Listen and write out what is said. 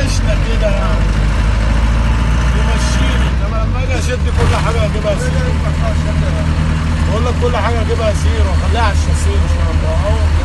عشنا كده يعني يمشيني انما لما اجي اشد كل حاجه اجيبها زيرو بقول لك كل حاجه اجيبها زيرو واخليها على الشاسيه ان شاء الله اهو